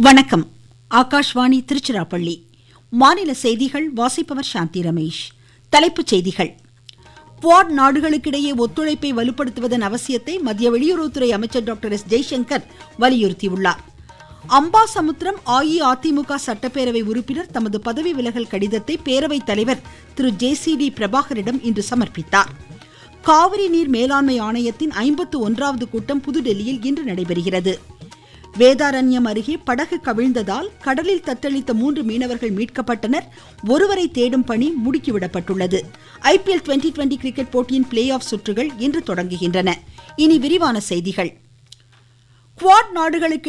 வணக்கம் ஆகாஷ்வாணி திருச்சிராப்பள்ளி மாநில செய்திகள் வாசிப்பவர் சாந்தி ரமேஷ் தலைப்புச் செய்திகள் குவாட் நாடுகளுக்கிடையே ஒத்துழைப்பை வலுப்படுத்துவதன் அவசியத்தை மத்திய வெளியுறவுத்துறை அமைச்சர் டாக்டர் எஸ் ஜெய்சங்கர் வலியுறுத்தியுள்ளார் அம்பாசமுத்திரம் அஇஅதிமுக சட்டப்பேரவை உறுப்பினர் தமது பதவி விலகல் கடிதத்தை பேரவைத் தலைவர் திரு ஜே சி டி பிரபாகரிடம் இன்று சமர்ப்பித்தார் காவிரி நீர் மேலாண்மை ஆணையத்தின் ஐம்பத்து ஒன்றாவது கூட்டம் புதுடெல்லியில் இன்று நடைபெறுகிறது வேதாரண்யம் அருகே படகு கவிழ்ந்ததால் கடலில் தத்தளித்த மூன்று மீனவர்கள் மீட்கப்பட்டனர் ஒருவரை தேடும் பணி முடுக்கிவிடப்பட்டுள்ளது ஐபிஎல் டுவெண்டி டுவெண்டி கிரிக்கெட் போட்டியின் பிளே ஆஃப் சுற்றுகள் இன்று தொடங்குகின்றன இனி விரிவான செய்திகள் குவாட் நாடுகளுக்கு